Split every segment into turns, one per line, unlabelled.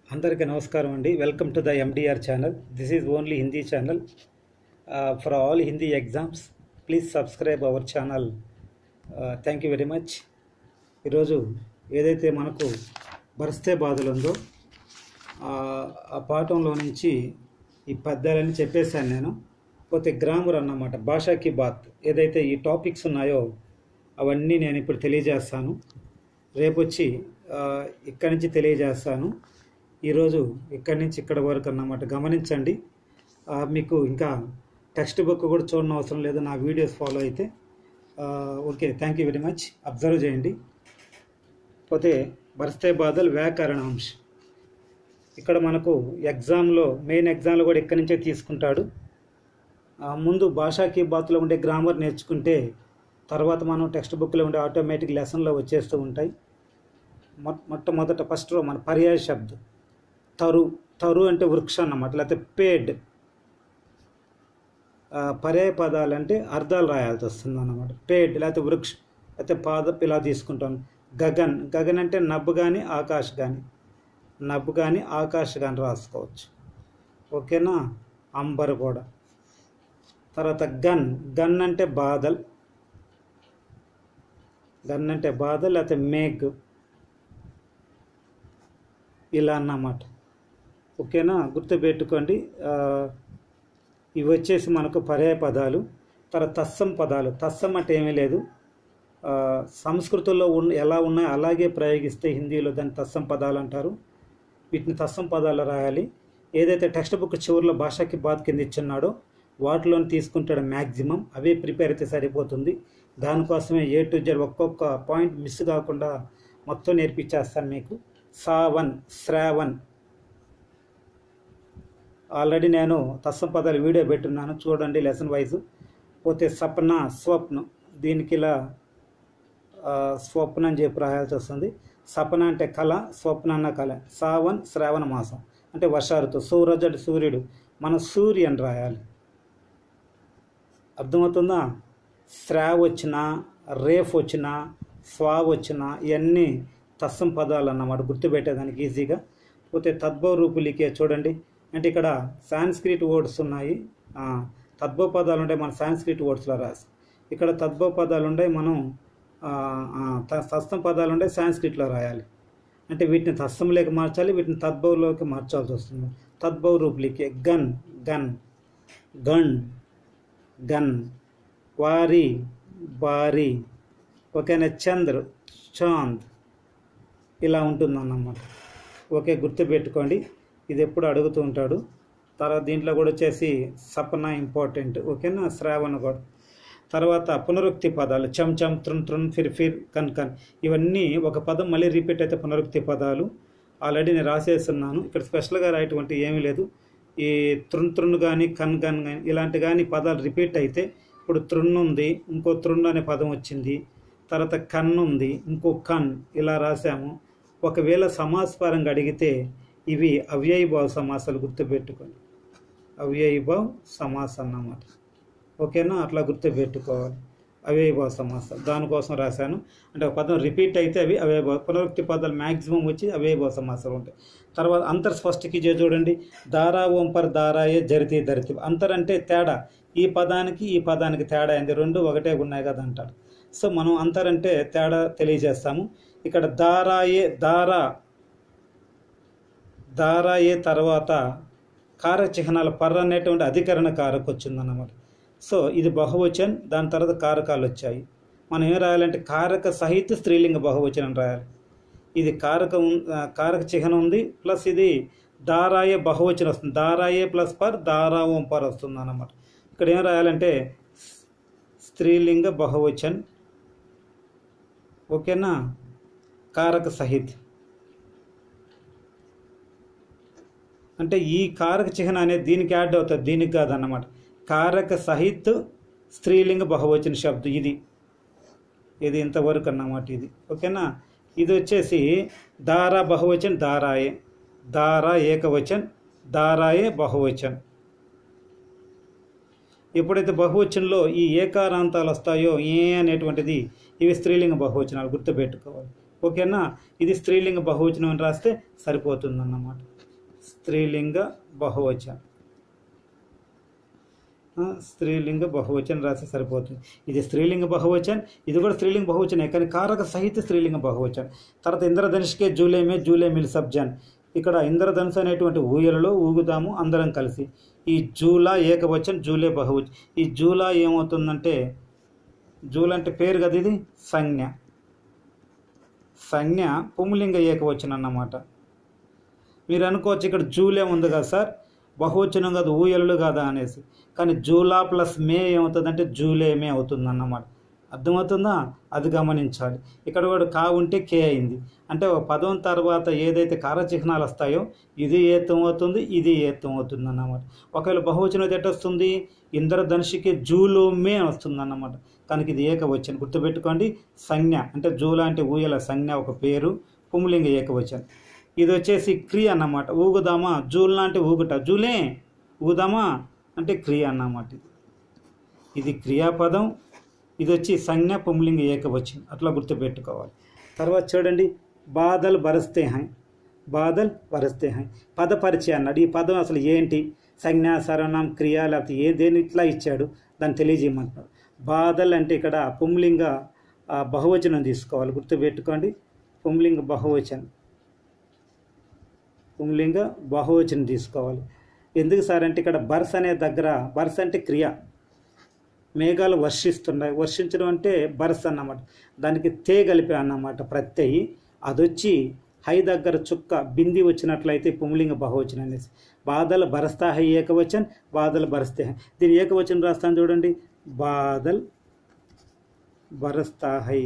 అందరికీ నమస్కారం అండి welcome to the MDR channel this is only Hindi channel for all Hindi exams please subscribe our channel thank you very much ఈరోజు ఏదైతే మనకు బరిస్తే బాధలు ఉందో ఆ, ఆ పాఠంలో నుంచి ఈ పద్యాలని చెప్పేశాను నేను పోతే గ్రామర్ అన్నమాట భాషాకి బాత్ ఏదైతే ఈ టాపిక్స్ ఉన్నాయో అవన్నీ నేను ఇప్పుడు తెలియజేస్తాను రేపు వచ్చి ఆ, ఇక్కడి నుంచి తెలియజేస్తాను ఈరోజు ఇక్కడి నుంచి ఇక్కడ వరకు అన్నమాట గమనించండి ఆ, మీకు ఇంకా టెక్స్ట్ బుక్ కూడా చూడడం అవసరం లేదు నా వీడియోస్ ఫాలో అయితే ఆ, okay thank you very much observe చేయండి పోతే బరిస్తే బాధలు వ్యాకరణాంశ ఇక్కడ మనకు ఎగ్జామ్లో మెయిన్ ఎగ్జామ్లో కూడా ఇక్కడి నుంచే తీసుకుంటాడు ఆ, ముందు భాషాకి బాత్లో ఉండే గ్రామర్ నేర్చుకుంటే తర్వాత మనం టెక్స్ట్ బుక్లో ఉండే ఆటోమేటిక్ లెసన్లో వచ్చేస్తూ ఉంటాయి మొట్ మొట్టమొదట ఫస్ట్ మన పర్యాయ శబ్దం తరు తరు అంటే వృక్షం అన్నమాట లేకపోతే పేడ్ ఆ, పర్యాయ పదాలు అంటే అర్థాలు రాయాల్సి వస్తుంది అన్నమాట పేడ్ లేకపోతే వృక్ష లేకపోతే పాద ఇలా తీసుకుంటాను గగన్ గగన్ అంటే నబ్బు కానీ ఆకాశ్ కానీ నబ్బు కానీ ఆకాశ్ కానీ రాసుకోవచ్చు ఓకేనా అంబర్ కూడా తర్వాత గన్ గన్ అంటే బాదల్ గన్ అంటే బాదల్ లేకపోతే మేఘ్ ఇలా అన్నమాట ఓకేనా గుర్తుపెట్టుకోండి ఆ, ఇవి వచ్చేసి మనకు పర్యాయ పదాలు తర్వాత తస్సం పదాలు తస్సం అంటే ఏమీ లేదు ఆ, సంస్కృతంలో ఉన్న ఎలా ఉన్నాయో అలాగే ప్రయోగిస్తే హిందీలో దాన్ని తస్సం పదాలు అంటారు వీటిని తస్సం పదాలు రాయాలి ఏదైతే టెక్స్ట్ బుక్ చివరిలో భాషకి బాధ కింద ఇచ్చున్నాడో వాటిలో తీసుకుంటాడు మ్యాక్సిమం అవే ప్రిపేర్ అయితే సరిపోతుంది దానికోసమే ఏ టు జెడ్ ఒక్కొక్క పాయింట్ మిస్ కాకుండా మొత్తం నేర్పించేస్తాను మీకు సావన్ శ్రావణ్ ఆల్రెడీ నేను తస్సం పదాలు వీడియో పెట్టున్నాను చూడండి లెసన్ వైజ్ పోతే సప్న స్వప్న దీనికి ఇలా ఆ, స్వప్న అని చెప్పి రాయాల్సి వస్తుంది సపన అంటే కళ స్వప్న అన్న కళ సావన్ శ్రావణ మాసం అంటే వర్షారుతు సూరజుడు సూర్యుడు మన సూర్య అని రాయాలి అర్థమవుతుందా శ్రావ్ వచ్చిన రేఫ్ వచ్చిన స్వావ్ వచ్చిన ఇవన్నీ తస్సం పదాలు అన్నమాట గుర్తుపెట్టేదానికి ఈజీగా పోతే తద్భవ రూపులికే చూడండి అంటే ఇక్కడ సాంస్క్రిట్ వర్డ్స్ ఉన్నాయి ఆ, తద్భవ పదాలు ఉండే మన సాంస్క్రిట్ వర్డ్స్లో రాసి ఇక్కడ తద్భవ పదాలు ఉండే మనం ఆ, ఆ, త- తస్సం పదాలు ఉండే సాంస్క్రిట్లో రాయాలి అంటే వీటిని తస్సంలోకి మార్చాలి వీటిని తద్భవంలోకి మార్చాల్సి వస్తుంది తద్భవ రూపులికే గన్ గన్ గన్ గన్ వారి బారి ఓకేనా చంద్ర చాంద్ ఇలా ఉంటుందన్నమాట ఓకే గుర్తుపెట్టుకోండి ఇది ఎప్పుడు అడుగుతూ ఉంటాడు తర్వాత దీంట్లో కూడా వచ్చేసి సపన ఇంపార్టెంట్ ఓకేనా శ్రావణ కూడా తర్వాత పునరుక్తి పదాలు చమ్ చమ్ త్రున్ త్రున్ ఫిర్ ఫిర్ కన్ కన్ ఇవన్నీ ఒక పదం మళ్ళీ రిపీట్ అయితే పునరుక్తి పదాలు ఆల్రెడీ నేను రాసేస్తున్నాను ఇక్కడ స్పెషల్గా రాయటువంటి ఏమీ లేదు ఈ త్రున్ త్రున్ కానీ కన్ కన్ కానీ ఇలాంటి కానీ పదాలు రిపీట్ అయితే ఇప్పుడు త్రున్ ఉంది ఇంకో త్రున్ అనే పదం వచ్చింది తర్వాత కన్ ఉంది ఇంకో కన్ ఇలా రాసాము ఒకవేళ సమాస్పరంగా అడిగితే ఇవి అవ్యయభావ సమాసాలు గుర్తుపెట్టుకోండి అవ్యయభావ సమాసం అన్నమాట ఓకేనా అట్లా గుర్తుపెట్టుకోవాలి అవ్యయభావ సమాసాలు దానికోసం రాశాను అంటే ఒక పదం రిపీట్ అయితే అవి అవ్యయభావ పునరుక్తి పదాలు మ్యాక్సిమం వచ్చి అవ్యయభావ సమాసాలు ఉంటాయి తర్వాత అంతర్ స్పష్టికి చే చూడండి దారా ఓం పర్ దారాయే జరితి ధరితి అంతర్ అంటే తేడా ఈ పదానికి ఈ పదానికి తేడా అయింది రెండు ఒకటే ఉన్నాయి కదా అంటాడు సో మనం అంతర్ అంటే తేడా తెలియజేస్తాము ఇక్కడ దారాయే దారా దారాయే తర్వాత కారక చిహ్నాల పర్ర అనేటువంటి అధికరణ కారకు వచ్చిందన్నమాట సో ఇది బహువచన్ దాని తర్వాత కారకాలు వచ్చాయి మనం ఏం రాయాలంటే కారక సహిత స్త్రీలింగ బహువచనం రాయాలి ఇది కారక ఉన్- ఆ, కారక చిహ్నం ఉంది ప్లస్ ఇది దారాయే బహువచనం వస్తుంది దారాయే ప్లస్ పర్ దారా ఓం పర్ వస్తుంది అన్నమాట ఇక్కడ ఏం రాయాలంటే స్త్రీలింగ బహువచన్ ఓకేనా కారక సహిత్ అంటే ఈ కారక చిహ్నం అనేది దీనికి యాడ్ అవుతుంది దీనికి కాదన్నమాట కారక సహిత్ స్త్రీలింగ బహువచన శబ్దం ఇది ఇది ఇంతవరకు అన్నమాట ఇది ఓకేనా ఇది వచ్చేసి దారా బహువచన్ దారాయే దారా ఏకవచన్ దారాయే బహువచన్ ఎప్పుడైతే బహువచనంలో ఈ ఏకారాంతాలు వస్తాయో ఏ అనేటువంటిది ఇవి స్త్రీలింగ బహువచనాలు గుర్తుపెట్టుకోవాలి ఓకేనా ఇది స్త్రీలింగ బహువచనం అని రాస్తే సరిపోతుందన్నమాట స్త్రీలింగ బహువచనం ఆ, స్త్రీలింగ బహువచనం రాస్తే సరిపోతుంది ఇది స్త్రీలింగ బహువచన్ ఇది కూడా స్త్రీలింగ బహువచనే కానీ కారక సహిత స్త్రీలింగ బహువచన్ తర్వాత ఇంద్రధనుష్కే జూలేమే జూలేమిల్ సబ్జాన్ ఇక్కడ ఇంద్రధనుసు అనేటువంటి ఊయలలో ఊగుదాము అందరం కలిసి ఈ జూలా ఏకవచన్ జూలే బహువచన్ ఈ జూలా ఏమవుతుందంటే జూల అంటే పేరు కదా ఇది సంజ్ఞ సంజ్ఞ పుంలింగ ఏకవచనం అన్నమాట మీరు అనుకోవచ్చు ఇక్కడ జూలే ఉంది కదా సార్ బహువచనం కాదు ఊయలలు కాదా అనేసి కానీ జూలా ప్లస్ మే ఏమవుతుందంటే జూలేమే అవుతుంది అన్నమాట అర్థమవుతుందా అది గమనించాలి ఇక్కడ కూడా కా ఉంటే కే అయింది అంటే ఒక పదం తర్వాత ఏదైతే కారచిహ్నాలు వస్తాయో ఇది ఏతం అవుతుంది ఇది ఏతం అవుతుంది అన్నమాట ఒకవేళ బహువచనం అయితే ఎట్ట వస్తుంది ఇంద్రధనుషికి జూలోమే వస్తుంది అన్నమాట కనుక ఇది ఏకవచనం గుర్తుపెట్టుకోండి సంజ్ఞ అంటే జూల అంటే ఊయల సంజ్ఞ ఒక పేరు పుంలింగ ఏకవచనం ఇది వచ్చేసి క్రియ అన్నమాట ఊగుదామా జూల్ అంటే ఊగుట జూలే ఊగుదామా అంటే క్రియ అన్నమాట ఇది ఇది క్రియాపదం ఇది వచ్చి సంజ్ఞ పుంలింగ ఏకవచనం అట్లా గుర్తుపెట్టుకోవాలి తర్వాత చూడండి బాధలు బరస్తే హై బాధల్ బరస్తే హై పద పరిచయం అన్నాడు ఈ పదం అసలు ఏంటి సంజ్ఞ సరణం క్రియ లేకపోతే ఏ దేని ఇట్లా ఇచ్చాడు దాన్ని తెలియజేయమంటున్నాడు బాధల్ అంటే ఇక్కడ పుంలింగ ఆ, బహువచనం తీసుకోవాలి గుర్తుపెట్టుకోండి పుంలింగ బహువచనం పుంలింగ బహువచనం తీసుకోవాలి ఎందుకు సార్ అంటే ఇక్కడ బర్స్ అనే దగ్గర బర్స్ అంటే క్రియ మేఘాలు వర్షిస్తున్నాయి వర్షించడం అంటే బర్స్ అన్నమాట దానికి తే కలిపి అన్నమాట ప్రత్యయి అదొచ్చి హై దగ్గర చుక్క బింది వచ్చినట్లయితే పుంలింగ బహువచనం అనేసి బాధలు బరస్తా హై ఏకవచన్ బాధలు బరస్తే హై దీని ఏకవచనం రాస్తాను చూడండి బాధల్ బరస్తా హై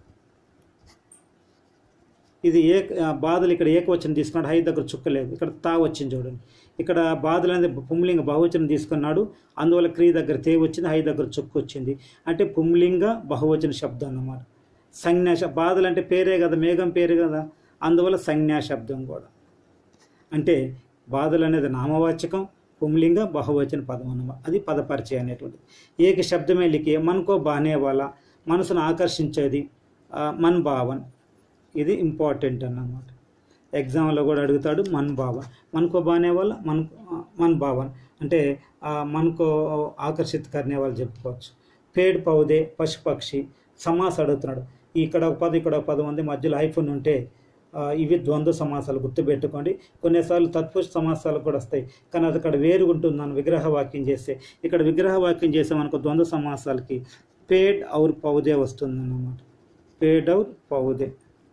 ఇది ఏ ఆ, బాధలు ఇక్కడ ఏకవచనం తీసుకున్నాడు హై దగ్గర చుక్క లేదు ఇక్కడ తా వచ్చింది చూడండి ఇక్కడ బాధలు అనేది పుంలింగ బహువచనం తీసుకున్నాడు అందువల్ల క్రియ దగ్గర తే వచ్చింది హై దగ్గర చుక్క వచ్చింది అంటే పుంలింగ బహువచన శబ్దం అన్నమాట సంజ్ఞా శ- బాధలు అంటే పేరే కదా మేఘం పేరు కదా అందువల్ల సంజ్ఞా శబ్దం కూడా అంటే బాధలు అనేది నామవాచకం పుంలింగ బహువచన పదం అన్నమాట అది పదపరిచయం అనేటువంటిది ఏక శబ్దమే లిఖే మనకో బానే వాళ్ళ మనసును ఆకర్షించేది ఆ, మన్ భావన్ ఇది ఇంపార్టెంట్ అన్నమాట ఎగ్జామ్లో కూడా అడుగుతాడు మన్ భావన్ మనకో బానే వాళ్ళ మన మన్ భావన్ అంటే ఆ, మనకో ఆకర్షిత్ కర్నే వాళ్ళు చెప్పుకోవచ్చు పేడ్ పౌదే పశుపక్షి సమాస్ అడుగుతున్నాడు ఇక్కడ ఒక పదం ఇక్కడ ఒక పదం ఉంది మధ్యలో ఐఫోన్ ఉంటే ఆ, ఇవి ద్వంద్వ సమాసాలు గుర్తుపెట్టుకోండి కొన్నిసార్లు తత్పురుష సమాసాలు కూడా వస్తాయి కానీ అది అక్కడ వేరు ఉంటుంది మనం విగ్రహ వాక్యం చేస్తే ఇక్కడ విగ్రహ వాక్యం చేస్తే మనకు ద్వంద్వ సమాసాలకి పేడ్ ఔర్ పౌదే వస్తుంది అన్నమాట పేడ్ ఔర్ పౌదే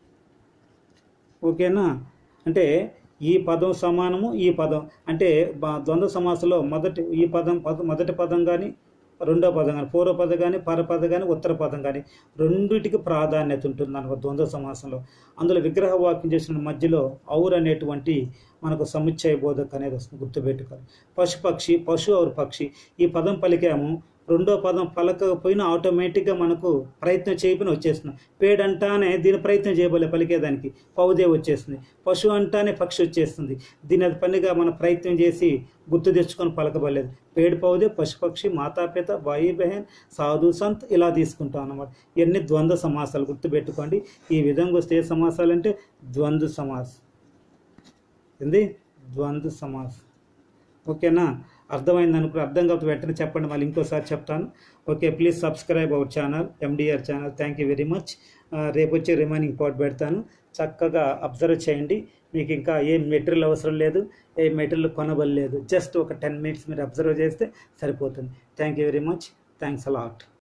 ఓకేనా అంటే ఈ పదం సమానము ఈ పదం అంటే బ- ద్వంద్వ సమాసంలో మొదటి ఈ పదం పద మొదటి పదం కానీ రెండో పదం కానీ పూర్వ పదం కానీ పరపద కానీ ఉత్తర పదం కానీ రెండిటికి ప్రాధాన్యత ఉంటుంది మనకు ద్వంద్వ సమాసంలో అందులో విగ్రహ వాక్యం చేసిన మధ్యలో ఔర్ అనేటువంటి మనకు సముచ్చయ బోధక అనేది వస్తుంది గుర్తుపెట్టుకోవాలి పశుపక్షి పశు ఔర్ పక్షి ఈ పదం పలికాము రెండో పదం పలకకపోయినా ఆటోమేటిక్గా మనకు ప్రయత్నం చేయకపోయినా వచ్చేస్తుంది పేడ్ అంటానే దీని ప్రయత్నం చేయబోలే పలికేదానికి పౌదే వచ్చేస్తుంది పశు అంటానే పక్షి వచ్చేస్తుంది దీని అది పనిగా మనం ప్రయత్నం చేసి గుర్తు తెచ్చుకొని పలకబలేదు పేడ్ పౌదే పశుపక్షి మాతాపిత బాయి బెహన్ సాధు సంత్ ఇలా తీసుకుంటాం అన్నమాట ఇవన్నీ ద్వంద్వ సమాసాలు గుర్తుపెట్టుకోండి ఈ విధంగా వస్తే ఏ సమాసాలు అంటే ద్వంద్వ సమాస్ ఏంది ద్వంద్వ సమాస్ ఓకేనా అర్థమైంది అనుకుని అర్థం కాకపోతే వెంటనే చెప్పండి మళ్ళీ ఇంకోసారి చెప్తాను okay please subscribe our channel MDR channel thank you very much రేపు వచ్చే రిమైనింగ్ పార్ట్ పెడతాను చక్కగా అబ్జర్వ్ చేయండి మీకు ఇంకా ఏ మెటీరియల్ అవసరం లేదు ఏ మెటీరియల్ కొనబడలేదు జస్ట్ ఒక టెన్ మినిట్స్ మీరు అబ్జర్వ్ చేస్తే సరిపోతుంది thank you very much thanks allot